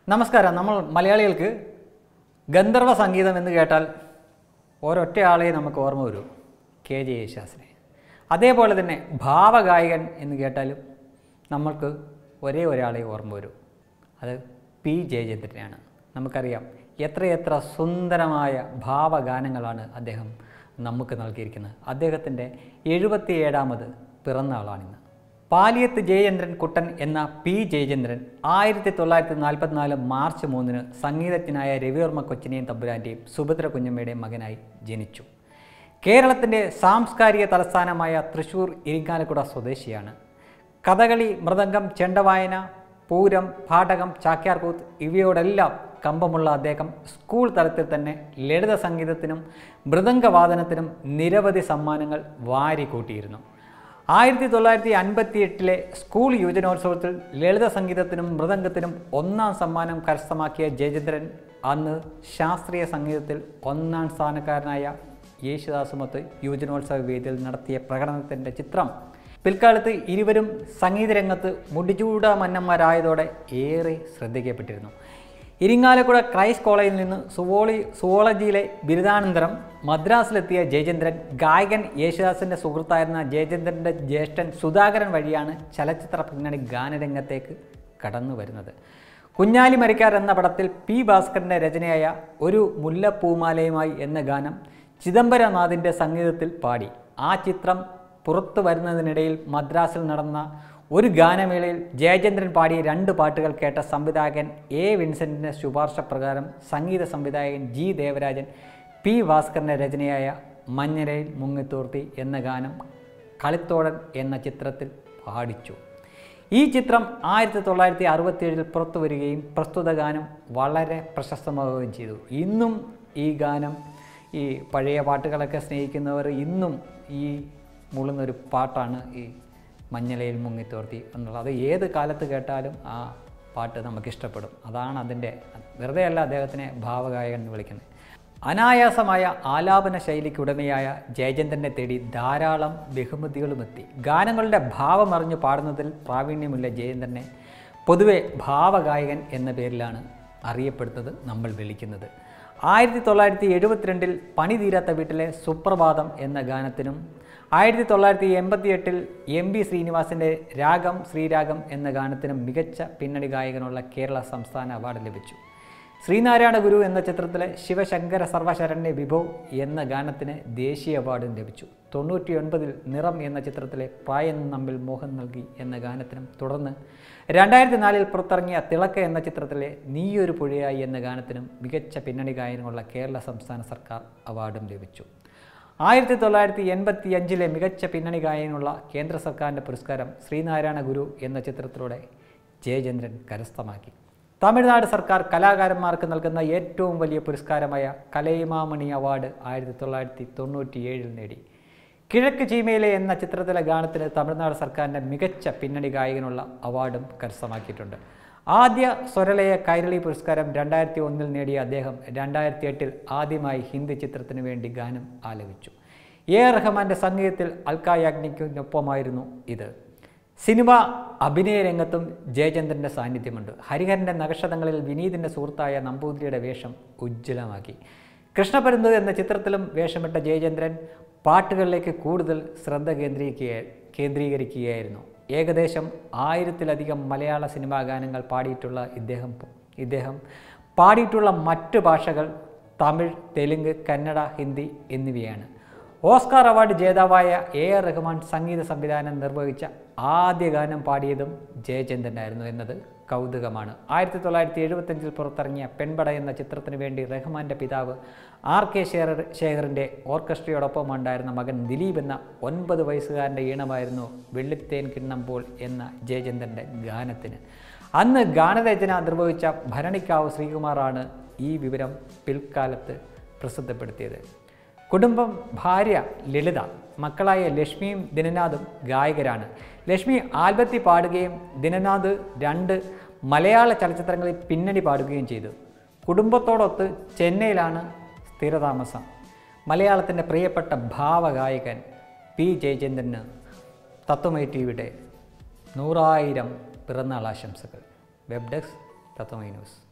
നമസ്കാരം നമ്മൾ മലയാളികൾക്ക് ഗന്ധർവ സംഗീതം എന്ന് കേട്ടാൽ ഒരൊറ്റയാളെ നമുക്ക് ഓർമ്മ വരൂ കെ ജെ യേശുദാസിനെ അതേപോലെ തന്നെ ഭാവഗായകൻ എന്ന് കേട്ടാലും നമ്മൾക്ക് ഒരേ ഒരാളെ ഓർമ്മ വരൂ അത് പി ജയചന്ദ്രനാണ് നമുക്കറിയാം എത്രയെത്ര സുന്ദരമായ ഭാവഗാനങ്ങളാണ് അദ്ദേഹം നമുക്ക് നൽകിയിരിക്കുന്നത് അദ്ദേഹത്തിൻ്റെ എഴുപത്തിയേഴാമത് പിറന്നാളാണിന്ന് പാലിയത്ത് ജയചന്ദ്രൻ കുട്ടൻ എന്ന പി ജയചന്ദ്രൻ ആയിരത്തി തൊള്ളായിരത്തി നാൽപ്പത്തിനാല് മാർച്ച് മൂന്നിന് സംഗീതജ്ഞനായ രവിവർമ്മ കൊച്ചിനെയും തമ്പുരാൻ്റെയും സുഭദ്ര കുഞ്ഞമ്മയുടെയും മകനായി ജനിച്ചു കേരളത്തിൻ്റെ സാംസ്കാരിക തലസ്ഥാനമായ തൃശ്ശൂർ ഇരിങ്ങാലക്കുട സ്വദേശിയാണ് കഥകളി മൃദംഗം ചെണ്ടവായന പൂരം പാഠകം ചാക്യാർകൂത്ത് ഇവയോടെല്ലാം കമ്പമുള്ള അദ്ദേഹം സ്കൂൾ തലത്തിൽ തന്നെ ലളിത സംഗീതത്തിനും മൃദംഗവാദനത്തിനും നിരവധി സമ്മാനങ്ങൾ വാരിക്കൂട്ടിയിരുന്നു ആയിരത്തി തൊള്ളായിരത്തി അൻപത്തി എട്ടിലെ സ്കൂൾ യുവജനോത്സവത്തിൽ ലളിത സംഗീതത്തിനും മൃദംഗത്തിനും ഒന്നാം സമ്മാനം കരസ്ഥമാക്കിയ ജയചന്ദ്രൻ അന്ന് ശാസ്ത്രീയ സംഗീതത്തിൽ ഒന്നാം സ്ഥാനക്കാരനായ യേശുദാസുമൊത്ത് യുവജനോത്സവ വേദിയിൽ നടത്തിയ പ്രകടനത്തിൻ്റെ ചിത്രം പിൽക്കാലത്ത് ഇരുവരും സംഗീതരംഗത്ത് മുടിചൂട മന്നന്മാരായതോടെ ഏറെ ശ്രദ്ധിക്കപ്പെട്ടിരുന്നു ഇരിങ്ങാലക്കുട ക്രൈസ്റ്റ് കോളേജിൽ നിന്ന് സുവോളി സുവോളജിയിലെ ബിരുദാനന്തരം മദ്രാസിലെത്തിയ ജയചന്ദ്രൻ ഗായകൻ യേശുദാസിൻ്റെ സുഹൃത്തായിരുന്ന ജയചന്ദ്രൻ്റെ ജ്യേഷ്ഠൻ സുധാകരൻ വഴിയാണ് ചലച്ചിത്ര പിന്നണി ഗാനരംഗത്തേക്ക് കടന്നു വരുന്നത് കുഞ്ഞാലി മരിക്കാർ എന്ന പടത്തിൽ പി ഭാസ്കറിൻ്റെ രചനയായ ഒരു മുല്ലപ്പൂമാലയുമായി എന്ന ഗാനം ചിദംബരനാഥിൻ്റെ സംഗീതത്തിൽ പാടി ആ ചിത്രം പുറത്തു വരുന്നതിനിടയിൽ മദ്രാസിൽ നടന്ന ഒരു ഗാനമേളയിൽ ജയചന്ദ്രൻ പാടിയ രണ്ട് പാട്ടുകൾ കേട്ട സംവിധായകൻ എ വിൻസെൻറ്റിൻ്റെ ശുപാർശ പ്രകാരം സംഗീത സംവിധായകൻ ജി ദേവരാജൻ പി ഭാസ്കറിൻ്റെ രചനയായ മഞ്ഞരയിൽ മുങ്ങിത്തൂർത്തി എന്ന ഗാനം കളിത്തോടൻ എന്ന ചിത്രത്തിൽ പാടിച്ചു ഈ ചിത്രം ആയിരത്തി തൊള്ളായിരത്തി അറുപത്തിയേഴിൽ പുറത്തു വരികയും പ്രസ്തുത ഗാനം വളരെ പ്രശസ്തമാവുകയും ചെയ്തു ഇന്നും ഈ ഗാനം ഈ പഴയ പാട്ടുകളൊക്കെ സ്നേഹിക്കുന്നവർ ഇന്നും ഈ മുളുന്നൊരു പാട്ടാണ് ഈ മഞ്ഞലയിൽ മുങ്ങിത്തോർത്തി എന്നുള്ളത് അത് ഏത് കാലത്ത് കേട്ടാലും ആ പാട്ട് നമുക്ക് ഇഷ്ടപ്പെടും അതാണ് അതിൻ്റെ വെറുതെ അല്ല അദ്ദേഹത്തിനെ ഭാവഗായകൻ എന്ന് വിളിക്കുന്നത് അനായാസമായ ആലാപന ശൈലിക്ക് ഉടമയായ ജയചന്ദ്രനെ തേടി ധാരാളം ബഹുമതികളുമെത്തി ഗാനങ്ങളുടെ ഭാവമറിഞ്ഞ് പാടുന്നതിൽ പ്രാവീണ്യമുള്ള ജയചന്ദ്രനെ പൊതുവെ ഭാവഗായകൻ എന്ന പേരിലാണ് അറിയപ്പെടുന്നത് നമ്മൾ വിളിക്കുന്നത് ആയിരത്തി തൊള്ളായിരത്തി എഴുപത്തിരണ്ടിൽ പണി തീരാത്ത വീട്ടിലെ സുപ്രഭാതം എന്ന ഗാനത്തിനും ആയിരത്തി തൊള്ളായിരത്തി എൺപത്തി എട്ടിൽ എം ബി ശ്രീനിവാസിൻ്റെ രാഗം ശ്രീരാഗം എന്ന ഗാനത്തിനും മികച്ച പിന്നണി ഗായകനുള്ള കേരള സംസ്ഥാന അവാർഡ് ലഭിച്ചു ശ്രീനാരായണ ഗുരു എന്ന ചിത്രത്തിലെ ശിവശങ്കര സർവശരണ്യ വിഭോ എന്ന ഗാനത്തിന് ദേശീയ അവാർഡും ലഭിച്ചു തൊണ്ണൂറ്റി ഒൻപതിൽ നിറം എന്ന ചിത്രത്തിലെ പ്രായം നമ്മിൽ മോഹൻ നൽകി എന്ന ഗാനത്തിനും തുടർന്ന് രണ്ടായിരത്തി നാലിൽ പുറത്തിറങ്ങിയ തിളക്ക എന്ന ചിത്രത്തിലെ നീയൊരു പുഴയായി എന്ന ഗാനത്തിനും മികച്ച പിന്നണി ഗായകനുള്ള കേരള സംസ്ഥാന സർക്കാർ അവാർഡും ലഭിച്ചു ആയിരത്തി തൊള്ളായിരത്തി എൺപത്തി അഞ്ചിലെ മികച്ച പിന്നണി ഗായകനുള്ള കേന്ദ്ര സർക്കാരിൻ്റെ പുരസ്കാരം ശ്രീനാരായണ ഗുരു എന്ന ചിത്രത്തിലൂടെ ജയചന്ദ്രൻ കരസ്ഥമാക്കി തമിഴ്നാട് സർക്കാർ കലാകാരന്മാർക്ക് നൽകുന്ന ഏറ്റവും വലിയ പുരസ്കാരമായ കലൈമാമണി അവാർഡ് ആയിരത്തി തൊള്ളായിരത്തി തൊണ്ണൂറ്റി ഏഴിൽ നേടി കിഴക്ക് ചീമയിലെ എന്ന ചിത്രത്തിലെ ഗാനത്തിന് തമിഴ്നാട് സർക്കാരിൻ്റെ മികച്ച പിന്നണി ഗായകനുള്ള അവാർഡും കരസ്ഥമാക്കിയിട്ടുണ്ട് ആദ്യ സ്വരലയ കൈരളി പുരസ്കാരം രണ്ടായിരത്തി ഒന്നിൽ നേടിയ അദ്ദേഹം രണ്ടായിരത്തി എട്ടിൽ ആദ്യമായി ഹിന്ദി ചിത്രത്തിന് വേണ്ടി ഗാനം ആലപിച്ചു എ ആർ റഹ്മാൻ്റെ സംഗീതത്തിൽ അൽക്ക യാഗ്നിക്കിനൊപ്പമായിരുന്നു ഇത് സിനിമ അഭിനയ രംഗത്തും ജയചന്ദ്രൻ്റെ സാന്നിധ്യമുണ്ട് ഹരിഹരൻ്റെ നക്ഷതങ്ങളിൽ വിനീതിൻ്റെ സുഹൃത്തായ നമ്പൂതിരിയുടെ വേഷം ഉജ്ജ്വലമാക്കി കൃഷ്ണപരുന്ത് എന്ന ചിത്രത്തിലും വേഷമിട്ട ജയചന്ദ്രൻ പാട്ടുകളിലേക്ക് കൂടുതൽ ശ്രദ്ധ കേന്ദ്രീകരിക്കുക കേന്ദ്രീകരിക്കുകയായിരുന്നു ഏകദേശം ആയിരത്തിലധികം മലയാള സിനിമാ ഗാനങ്ങൾ പാടിയിട്ടുള്ള ഇദ്ദേഹം ഇദ്ദേഹം പാടിയിട്ടുള്ള മറ്റ് ഭാഷകൾ തമിഴ് തെലുങ്ക് കന്നഡ ഹിന്ദി എന്നിവയാണ് ഓസ്കാർ അവാർഡ് ജേതാവായ എ ആർ റഹ്മാൻ സംഗീത സംവിധാനം നിർവഹിച്ച ആദ്യ ഗാനം പാടിയതും ജയചന്ദ്രനായിരുന്നു എന്നത് കൗതുകമാണ് ആയിരത്തി തൊള്ളായിരത്തി എഴുപത്തഞ്ചിൽ പുറത്തിറങ്ങിയ പെൺപട എന്ന ചിത്രത്തിന് വേണ്ടി റഹ്മാൻ്റെ പിതാവ് ആർ കെ ശേഖർ ശേഖറിൻ്റെ ഓർക്കസ്ട്രയോടൊപ്പം ഉണ്ടായിരുന്ന മകൻ ദിലീപ് എന്ന ഒൻപത് വയസ്സുകാരൻ്റെ ഈണമായിരുന്നു വെള്ളിത്തേൻ കിണ്ണമ്പോൾ എന്ന ജയചന്ദ്രൻ്റെ ഗാനത്തിന് അന്ന് ഗാനരചന നിർവഹിച്ച ഭരണിക്കാവ് ശ്രീകുമാറാണ് ഈ വിവരം പിൽക്കാലത്ത് പ്രസിദ്ധപ്പെടുത്തിയത് കുടുംബം ഭാര്യ ലളിത മക്കളായ ലക്ഷ്മിയും ദിനനാഥും ഗായകരാണ് ലക്ഷ്മി ആൽബത്തി പാടുകയും ദിനനാഥ് രണ്ട് മലയാള ചലച്ചിത്രങ്ങളിൽ പിന്നണി പാടുകയും ചെയ്തു കുടുംബത്തോടൊത്ത് ചെന്നൈയിലാണ് സ്ഥിരതാമസം മലയാളത്തിൻ്റെ പ്രിയപ്പെട്ട ഭാവഗായകൻ പി ജയചന്ദ്രന് തത്വമൈ ടി വിയുടെ നൂറായിരം പിറന്നാൾ ആശംസകൾ വെബ് ഡെസ്ക് തത്വമൈ ന്യൂസ്